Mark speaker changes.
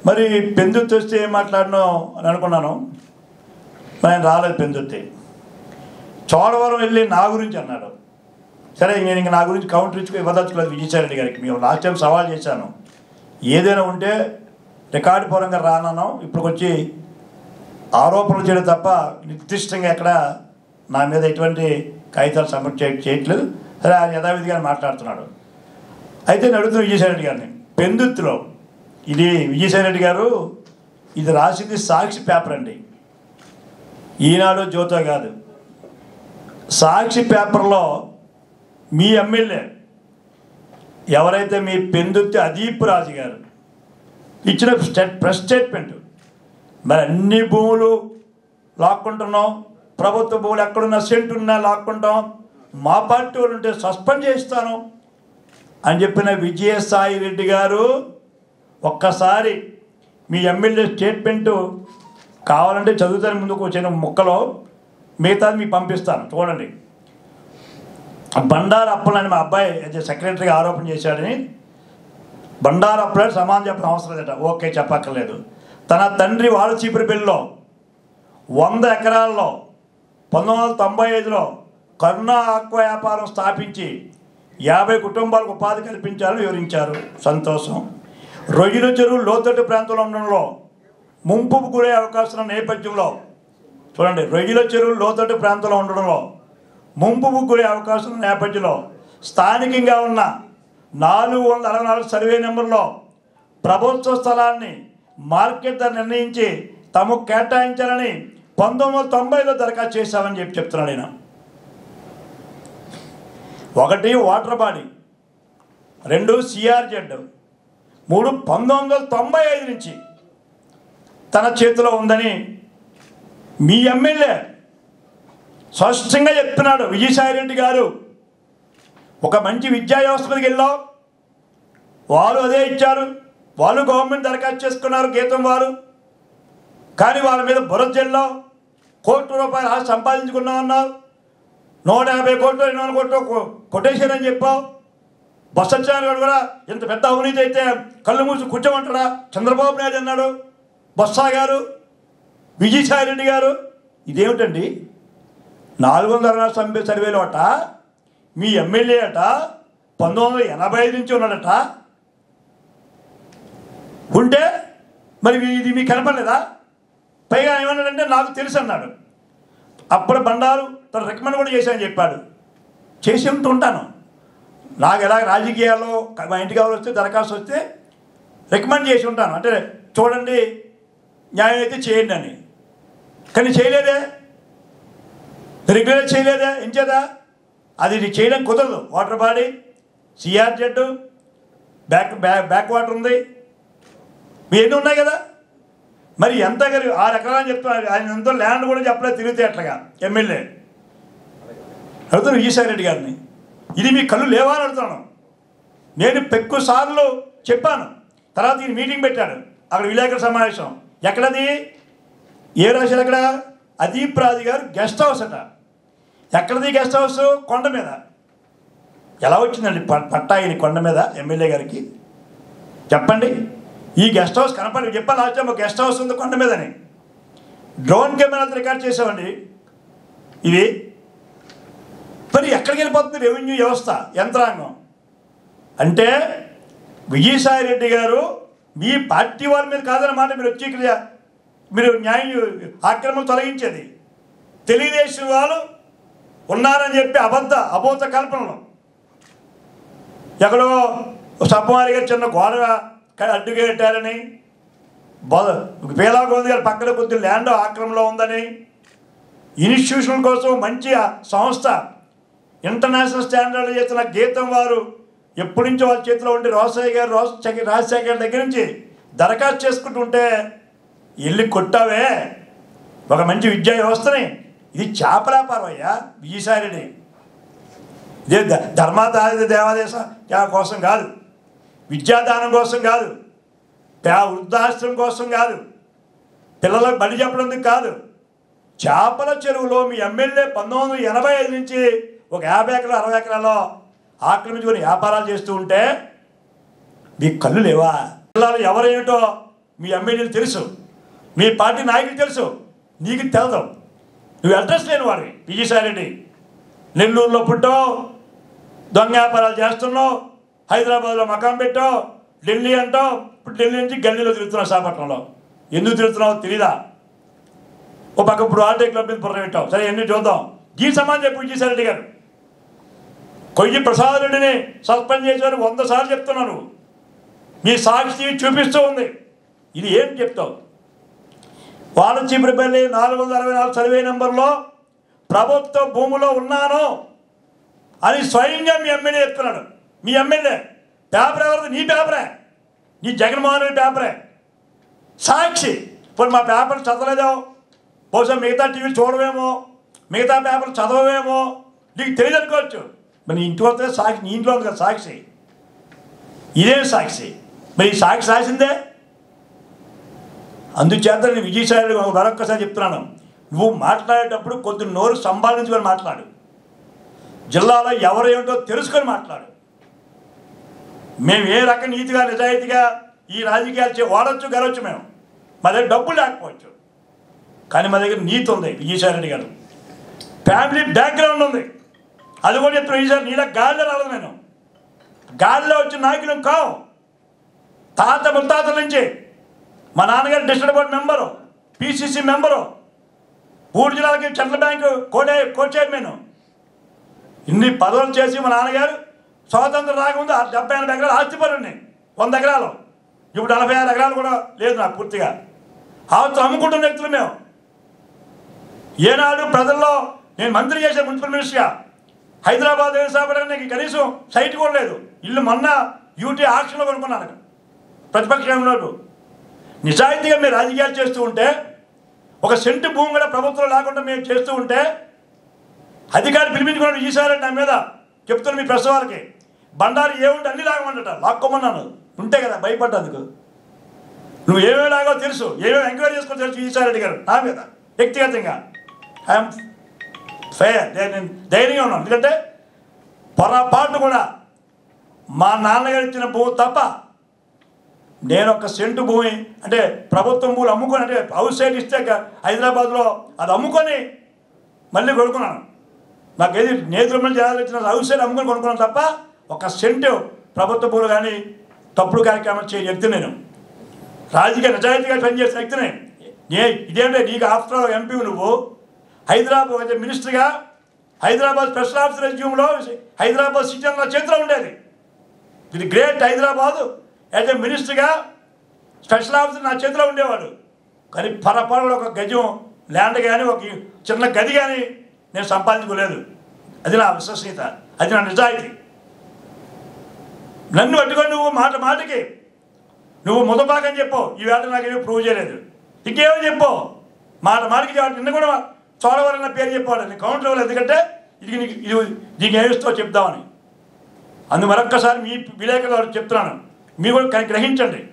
Speaker 1: మరి పెందుర్తి వస్తే ఏం మాట్లాడను అని అనుకున్నాను మరి ఆయన రాలేదు పెందుర్తి చోడవరం వెళ్ళి నా గురించి అన్నాడు సరే నేను ఇంక నా గురించి కౌంటర్ ఇచ్చుకో ఇవ్వదలుచుకోలేదు విజయసాయి గారికి మేము లాస్ట్ టైం సవాల్ చేశాను ఏదైనా ఉంటే రికార్డు పరంగా రానన్నాం ఇప్పుడు వచ్చి ఆరోపణలు చేయడం తప్ప నిర్దిష్టంగా ఎక్కడ నా మీద ఎటువంటి కాగితాలు సబ్మిట్ చేయ చేయట్లేదు సరే ఆయన యథావిధిగా మాట్లాడుతున్నాడు అయితే నేను అడుగుతున్న విజయసాయి రెడ్డి గారిని పెందుత్తులో ఇది విజయసాయి రెడ్డి గారు ఇది రాసింది సాక్షి పేపర్ అండి ఈనాడు జ్యోతో కాదు సాక్షి పేపర్లో మీ ఎమ్మెల్యే ఎవరైతే మీ పెందుత్తి అదీప్ రాజు గారు ఇచ్చిన స్టేట్ ప్రెస్ స్టేట్మెంట్ మరి అన్ని భూములు లాక్కుంటున్నాం ప్రభుత్వ భూములు ఎక్కడున్నా సెంట్ ఉన్నా లాక్కుంటాం మా పార్టీ వాళ్ళు ఉంటే సస్పెండ్ చేస్తాను అని చెప్పిన విజయసాయి రెడ్డి గారు ఒక్కసారి మీ ఎమ్మెల్యే స్టేట్మెంట్ కావాలంటే చదువుతాను ముందుకు వచ్చిన ముక్కలో మిగతాది మీకు పంపిస్తాను చూడండి బండారు అప్పలని మా అబ్బాయి అయితే సెక్రటరీగా ఆరోపణ చేశాడని బండారు అప్పలని సమాధానం చెప్పిన అవసరం లేదట ఓకే చెప్పక్కర్లేదు తన తండ్రి వాళ్ళ చీపురుపల్లిలో వంద ఎకరాల్లో పంతొమ్మిది వందల తొంభై ఐదులో కరుణా ఆక్వా వ్యాపారం స్థాపించి యాభై కుటుంబాలకు ఉపాధి కల్పించాలని వివరించారు సంతోషం రొయ్యల చెరువు లోతట్టు ప్రాంతంలో ఉండడంలో ముంపుకు గురే అవకాశం ఉన్న నేపథ్యంలో చూడండి రొయ్యల చెరువు లోతట్టు ప్రాంతంలో ఉండడంలో ముంపుకు గురే అవకాశం ఉన్న నేపథ్యంలో స్థానికంగా ఉన్న నాలుగు వందల అరవై నాలుగు సర్వే నెంబర్లో ప్రభుత్వ స్థలాన్ని మార్కెట్ ధర నిర్ణయించి తమకు కేటాయించాలని పంతొమ్మిది వందల తొంభైలో దరఖాస్తు చేశామని చెప్పి చెప్తున్నాడు ఆయన ఒకటి వాటర్ బాడీ రెండు సిఆర్జెడ్ మూడు పంతొమ్మిది వందల తొంభై ఐదు నుంచి తన చేతిలో ఉందని మీ ఎమ్మెల్యే స్పష్టంగా చెప్తున్నాడు విజయసాయి రెడ్డి గారు ఒక మంచి విద్యా వ్యవస్థ మీదకి వెళ్ళాం వారు అదే ఇచ్చారు వాళ్ళు గవర్నమెంట్ దరఖాస్తు చేసుకున్నారు గీతం వారు కానీ వాళ్ళ మీద బురద జల్లాం కోటి రూపాయలు ఆస్తి సంపాదించుకున్నాం అన్నారు నూట యాభై కోట్లు రెండు వందల కోట్లు కొ- కొట్టేశారని చెప్పావు బస్ సత్యనారాయణ గారు కూడా ఇంత పెద్ద అవినీతి అయితే కళ్ళు మూసి కూర్చోమంటాడా చంద్రబాబు నాయుడు అన్నాడు బొత్స గారు విజయసాయి రెడ్డి గారు ఇదేమిటండి నాలుగు వందల అరవై సర్వే సర్వేలో అట మీ ఎమ్మెల్యే అట పంతొమ్మిది వందల ఎనభై ఐదు నుంచి ఉన్నాడట ఉంటే మరి ఇది మీకు కనపడలేదా పైగా ఏమన్నాడంటే నాకు తెలుసు అన్నాడు అప్పుడు బండారు తన రికమెండ్ కూడా చేశానని చెప్పాడు చేసి ఉంటుంటాను నాకు ఎలా రాజకీయాల్లో మా ఇంటికి ఎవరు వస్తే దరఖాస్తు వస్తే రికమెండ్ చేసి ఉంటాను అంటే చూడండి న్యాయం అయితే చేయండి అని కానీ చేయలేదే రెగ్యులర్ చేయలేదా ఎంచేదా అది ఇది చేయడం కుదరదు water body CR Z back back back water ఉంది మీ ఎన్ని ఉన్నాయి కదా మరి ఎంత గారు ఆరు ఎకరాలని చెప్తున్నారు ఆయన ఎంతో ల్యాండ్ కూడా చెప్పలేదు తిరిగితే అట్లాగా ఎమ్మెల్యే అడుగుతాను విజయసాయి రెడ్డి గారిని ఇది మీ కళ్ళు లేవా అని అడుగుతాను నేను పెక్కు సార్లు చెప్పాను తర్వాత ఈయన మీటింగ్ పెట్టాడు అక్కడ విలేకరుల సమావేశం ఎక్కడది ఏ రాశారు అక్కడ అదీప్ రాజు గారు గెస్ట్ హౌస్ అట ఎక్కడది గెస్ట్ హౌస్ కొండ మీద ఎలా వచ్చిందండి ప- పట్టా ఈయన కొండ మీద ఎమ్మెల్యే గారికి చెప్పండి ఈ గెస్ట్ హౌస్ కనపడి చెప్పాను లాస్ట్ టైం ఒక గెస్ట్ హౌస్ ఉంది కొండ మీదని డ్రోన్ కెమెరాతో రికార్డ్ చేసామండి ఇది మరి ఎక్కడికి వెళ్ళిపోతుంది రెవెన్యూ వ్యవస్థ యంత్రాంగం అంటే విజయసాయి రెడ్డి గారు మీ పార్టీ వాళ్ళ మీద కాదన్నమాట మీరు వచ్చి ఇక్కడ మీరు న్యాయం ఆక్రమణ తొలగించేది తెలుగుదేశం వాళ్ళు ఉన్నారని చెప్పి అబద్ధ అబోధ కల్పనలు ఎక్కడో సప్పమారి గారు చిన్న గోడ క- అడ్డుగా పెట్టారని బోధ పేలా గోంది గారి పక్కన కొద్ది ల్యాండ్ ఆక్రమణలో ఉందని ఇన్స్టిట్యూషన్ కోసం మంచి ఆ సంస్థ ఇంటర్నేషనల్ స్టాండర్డ్ చేసిన గీతం వారు ఎప్పటి నుంచో వాళ్ళ చేతిలో ఉండి రోసయ్య గారు రోస రాజశేఖర్ గారి దగ్గర నుంచి దరఖాస్తు చేసుకుంటుంటే వెళ్ళి కొట్టావే ఒక మంచి విద్యా వ్యవస్థని ఇది చేపల వ్యాపారం అయ్యా విజయసాయిరెడ్డి ఇదే ధ- ధర్మాదాయ దేవాదేశ కోసం కాదు విద్యాదానం కోసం కాదు పే- వృద్ధాశ్రమం కోసం కాదు పిల్లలకు బలి చెప్పడానికి కాదు చేపల చెరువులో మీ ఎమ్మెల్యే పంతొమ్మిది వందల ఎనభై ఐదు నుంచి ఒక యాభై ఎకరాలు అరవై ఎకరాల్లో ఆక్రమించుకొని వ్యాపారాలు చేస్తూ ఉంటే మీ కళ్ళు లేవా పిల్లలు ఎవరేమిటో మీ ఎమ్మెల్యేలు తెలుసు మీ పార్టీ నాయకులు తెలుసు నీకు తెలదు నువ్వు అడ్రస్ లేని వాడివి విజయసాయి రెడ్డి నెల్లూరులో పుట్టావు దొంగ వ్యాపారాలు చేస్తున్నావు హైదరాబాద్లో మకాం పెట్టావు ఢిల్లీ అంటావు ఇప్పుడు ఢిల్లీ నుంచి గల్లీలో తిరుగుతున్నావు విశాఖపట్నంలో ఎందుకు తిరుగుతున్నావు తెలీదా ఓ పక్క ఇప్పుడు ఆర్టీ క్లబ్ మీద బుర్ర పెట్టావు సరే ఎన్ని చూద్దాం ఈ సమాజం చెప్పు విజయసాయి రెడ్డి గారు కొయ్యి ప్రసాద్ రెడ్డిని సస్పెండ్ చేశారు వంద సార్లు చెప్తున్నాను మీ సాక్షి చూపిస్తూ ఉంది ఇది ఏం చెప్తావు వాళ్ళ చీపురుపల్లి నాలుగు వందల అరవై నాలుగు సర్వే నెంబర్లో ప్రభుత్వ భూమిలో ఉన్నాను అని స్వయంగా మీ ఎమ్మెల్యే చెప్తున్నాడు మీ ఎమ్మెల్యే పేపర్ ఎవరిది నీ పేపరే నీ జగన్మోహన్ రెడ్డి పేపరే సాక్షి ఇప్పుడు మా పేపర్ చదవలేదో బహుశా మిగతా టీవీ చూడవేమో మిగతా పేపర్ చదవవేమో నీకు తెలియదు అనుకోవచ్చు మరి నీ ఇంటి వస్తే సాక్షి నీ ఇంట్లో ఉంది కదా సాక్షి ఇదే సాక్షి మరి ఈ సాక్షి రాసిందే అందుచేత నేను విజయసాయి మరొక్కసారి చెప్తున్నాను నువ్వు మాట్లాడేటప్పుడు కొద్ది నోరు సంపాదించుకొని మాట్లాడు జిల్లాలో ఎవరు ఏమిటో తెలుసుకొని మాట్లాడు మేము ఏ రకం నీతిగా నిజాయితీగా ఈ రాజకీయాలు చే వాడచ్చు గెలవచ్చు మేము మా దగ్గర డబ్బు లేకపోవచ్చు కానీ మా దగ్గర నీతి ఉంది విజయసాయి రెడ్డి గారు ఫ్యామిలీ బ్యాక్గ్రౌండ్ ఉంది అది కూడా చెప్తున్నా విజయసాయి నీలా గాలిలో రాలేదు నేను గాలిలో వచ్చిన నాయకులం కావు తాత ముత్తాతల నుంచి మా నాన్నగారు district board member PCC member మూడు జిల్లాలకి సెంట్రల్ బ్యాంకు కోటే కో చైర్మన్ ఇన్ని పదవులు చేసి మా నాన్నగారు స్వాతంత్రం రాకముందు ఆ డెబ్బై ఎనభై ఎకరాలు ఆస్తిపరుణ్ణి వంద ఎకరాలు ఇప్పుడు నలభై ఆరు ఎకరాలు కూడా లేదు నాకు పూర్తిగా ఆస్తి అమ్ముకుంటున్న వ్యక్తులు మేము ఏనాడు ప్రజల్లో నేను మంత్రి చేసే మున్సిపల్ మినిస్టర్గా హైదరాబాద్ విశాఖపట్నం కనీసం సైట్ కూడా లేదు ఇల్లు మొన్న యూటీ ఆక్షన్లో కొనుక్కున్నాను ప్రతిపక్షంలో ఉన్నాడు నిజాయితీగా మీరు రాజకీయాలు చేస్తూ ఉంటే ఒక సెంటు భూమి కూడా ప్రభుత్వం లేకుండా మేము చేస్తూ ఉంటే అధికారి పిలిపించుకున్నాడు ఈసారి నా మీద చెప్తున్న మీ ప్రెస్ వాళ్ళకి బండారు ఏముంటే అన్ని లాగమంటట లాక్కోమన్నాను ఉంటే కదా భయపడ్డందుకు నువ్వు ఏమేమి లాగో తెలుసు ఏమేమి ఎంక్వైరీ చేసుకో తెలుసు ఈసారి రెడ్డి గారు నా మీద వ్యక్తిగతంగా ఐఎమ్ ఫేర్ నేను ధైర్యంగా ఉన్నాను ఎందుకంటే పొరపాటు కూడా మా నాన్నగారు ఇచ్చిన భూమి తప్ప నేను ఒక సెంటు భూమి అంటే ప్రభుత్వం భూములు అమ్ముకొని అంటే హౌస్ సైడ్ ఇస్తే క- హైదరాబాద్లో అది అమ్ముకొని మళ్ళీ కొనుక్కున్నాను నాకు ఏది నేతృమని జనాలు ఇచ్చిన హౌస్ సైడ్ అమ్ముకొని కొనుక్కున్నాను తప్ప ఒక సెంటు ప్రభుత్వ భూములు కానీ తప్పుడు కార్యక్రమాలు చేయ వ్యక్తి నేను రాజకీయ నిజాయితీగా పనిచేసిన వ్యక్తిని నే ఇదేంటే నీకు ఆఫ్టర్ ఆల్ ఎంపీ నువ్వు హైదరాబాద్ అయితే మినిస్టర్గా హైదరాబాద్ స్పెషల్ ఆఫీసర్ రెజ్యూమ్లో హైదరాబాద్ సిటీ నా చేతిలో ఉండేది ఇది గ్రేట్ హైదరాబాద్ యాజ్ ఎ మినిస్టర్గా స్పెషల్ ఆఫీసర్ నా చేతిలో ఉండేవాడు కానీ పొరపాటు ఒక గజం ల్యాండ్ కానీ ఒక చిన్న గది కానీ నేను సంపాదించుకోలేదు అది నా విశ్వసనీయత అది నా నిజాయితీ నన్ను పట్టుకొని నువ్వు మాట మాటకి నువ్వు ముదపాకని చెప్పు ఈ వేళ నాకేమీ ప్రూవ్ చేయలేదు ఇంకేమో చెప్పు మాట మాటకి చెప్పు. నిన్న కూడా చోడవరం నా పేరు చెప్పాడు నీ కౌంటర్ ఇవ్వలేదు ఎందుకంటే ఇది నీకు ఇది నీకు ఏమిస్తో చెప్దామని అందు మరొక్కసారి మీ విలేకరులు చెప్తున్నాను మీరు కూడా గ్రహించండి